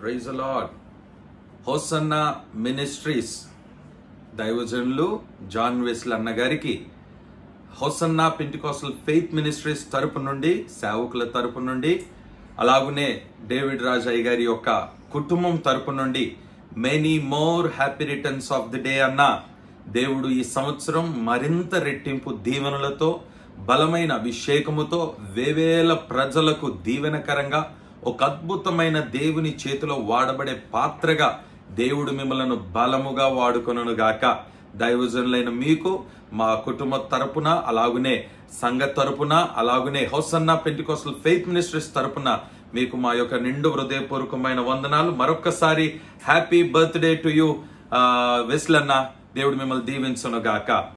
praise lord Hosanna ministries దైవజనులు జాన్ వెస్ల్ అన్న గారికి హోసన్న పెంటికోసల్ ఫెయిత్ మినిస్ట్రీస్ తరపు నుండి సేవకుల తరపు నుండి అలాగునే డేవిడ్ రాజయ్య గారి యొక్క కుటుంబం తరపు నుండి many more happy returns of the day అన్న దేవుడు ఈ సంవత్సరం మరింత రెట్టింపు దీవెనలతో బలమైన అభిషేకముతో వేవేల ప్రజలకు దీవెనకరంగా ఒక అద్భుతమైన దేవుని చేతిలో వాడబడే పాత్రగా దేవుడు మిమ్మలను బలముగా వాడుకొనును గాక దైవజనులైన మీకు మా కుటుంబ తరపున అలాగునే సంఘ తరపున అలాగునే హౌసన్న పెంటికోసల్ ఫెయిత్ మినిస్ట్రీస్ తరపున మీకు మా యొక్క నిండు హృదయపూర్వకమైన వందనాలు మరొక్కసారి హ్యాపీ బర్త్డే టు యూ వెస్లన్న దేవుడు మిమ్మల్ని దీవించును గాక